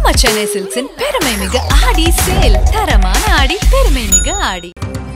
நம்ம சென்னை சில்க்ஸின் பெருமை மிக ஆடி சேல் தரமான ஆடி பெருமை மிக ஆடி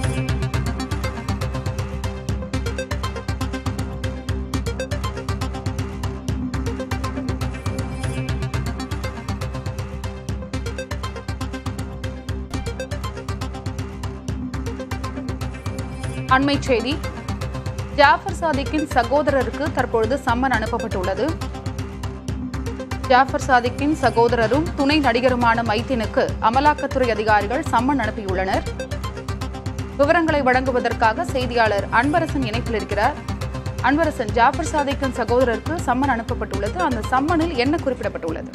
அண்மை செய்தி ஜாஃபர் சாதிக்கின் சகோதரருக்கு தற்பொழுது சம்மன் அனுப்பப்பட்டுள்ளது ஜாஃபர் சாதிக்கின் சகோதரரும் துணை நடிகருமான மைத்தினுக்கு அமலாக்கத்துறை அதிகாரிகள் சம்மன் அனுப்பியுள்ளனர் விவரங்களை வழங்குவதற்காக செய்தியாளர் அன்பரசன் இணைப்பில் இருக்கிறார் அன்பரசன் ஜாஃபர் சாதிக்கின் சகோதரருக்கு சம்மன் அனுப்பப்பட்டுள்ளது அந்த சம்மனில் என்ன குறிப்பிடப்பட்டுள்ளது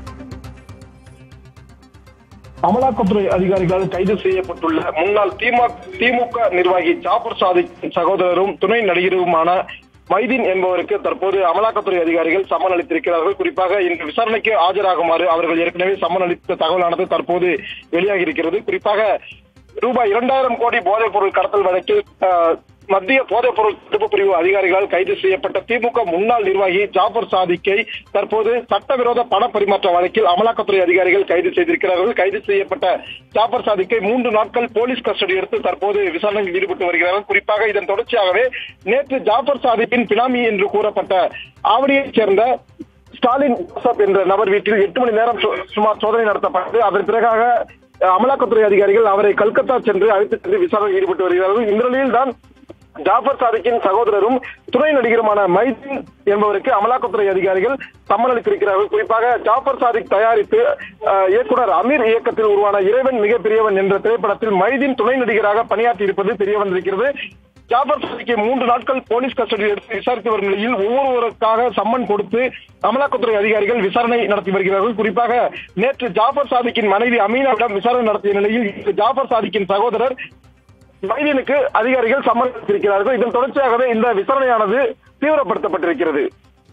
அமலாக்கத்துறை அதிகாரிகளால் கைது செய்யப்பட்டுள்ள முன்னாள் திமுக திமுக நிர்வாகி ஜாபர் சாதிக் சகோதரரும் துணை நடிகருமான மைதீன் என்பவருக்கு தற்போது அமலாக்கத்துறை அதிகாரிகள் சம்மன் அளித்திருக்கிறார்கள் குறிப்பாக இன்று விசாரணைக்கு ஆஜராகுமாறு அவர்கள் ஏற்கனவே சம்மன் அளித்த தகவலானது தற்போது வெளியாகி இருக்கிறது குறிப்பாக ரூபாய் இரண்டாயிரம் கோடி போதைப் பொருள் கடத்தல் வழக்கில் அஹ், மத்திய போதைப் பொருள் தடுப்பு பிரிவு அதிகாரிகளால் கைது செய்யப்பட்ட திமுக முன்னாள் நிர்வாகி ஜாபர் சாதிக்கை தற்போது சட்டவிரோத பண பரிமாற்ற வழக்கில் அமலாக்கத்துறை அதிகாரிகள் கைது செய்திருக்கிறார்கள் கைது செய்யப்பட்ட ஜாபர் சாதிக்கை மூன்று நாட்கள் போலீஸ் கஸ்டடி எடுத்து தற்போது விசாரணையில் ஈடுபட்டு வருகிறார்கள் குறிப்பாக இதன் தொடர்ச்சியாகவே நேற்று ஜாபர் சாதிக்கின் பினாமி என்று கூறப்பட்ட ஆவடியைச் சேர்ந்த ஸ்டாலின் ஜோசப் என்ற நபர் வீட்டில் எட்டு மணி நேரம் சு- சுமார் சோதனை நடத்தப்பட்டது அதன் பிறகாக அஹ், அமலாக்கத்துறை அதிகாரிகள் அவரை கல்கத்தா சென்று அழைத்து சென்று விசாரணையில் ஈடுபட்டு வருகிறார்கள் இந்த நிலையில் தான் ஜாஃபர் சாதிக்கின் சகோதரரும் துணை நடிகருமான மைதீன் என்பவருக்கு அமலாக்கத்துறை அதிகாரிகள் சம்மன் அளித்திருக்கிறார்கள் குறிப்பாக ஜாஃபர் சாதிக் தயாரித்து அஹ், இயக்குனர் அமீர் இயக்கத்தில் உருவான இறைவன் மிகப்பெரியவன் என்ற திரைப்படத்தில் மைதீன் துணை நடிகராக பணியாற்றி இருப்பது தெரிய வந்திருக்கிறது ஜாபர் சாதிக்கை மூன்று நாட்கள் போலீஸ் கஸ்டடியில் எடுத்து விசாரித்து வரும் நிலையில் ஒவ்வொருவருக்காக சம்மன் கொடுத்து அமலாக்கத்துறை அதிகாரிகள் விசாரணை நடத்தி வருகிறார்கள் குறிப்பாக நேற்று ஜாபர் சாதிக்கின் மனைவி அமீனாவிடம் விசாரணை நடத்திய நிலையில் இன்று ஜாபர் சாதிக்கின் சகோதரர் மைதீனுக்கு அதிகாரிகள் சம்மன் அளித்திருக்கிறார்கள் இதன் தொடர்ச்சியாகவே இந்த விசாரணையானது தீவிரப்படுத்தப்பட்டிருக்கிறது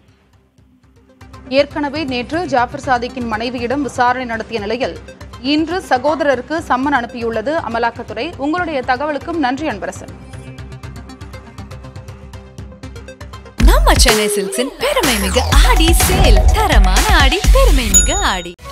ஏற்கனவே நேற்று ஜாஃபர் சாதிக்கின் மனைவியிடம் விசாரணை நடத்திய நிலையில் இன்று சகோதரருக்கு சம்மன் அனுப்பியுள்ளது அமலாக்கத்துறை உங்களுடைய தகவலுக்கும் நன்றி அன்பரசன் நம்ம சென்னை சில்க்ஸின் பெருமை மிக ஆடி சேல் தரமான ஆடி பெருமை மிக ஆடி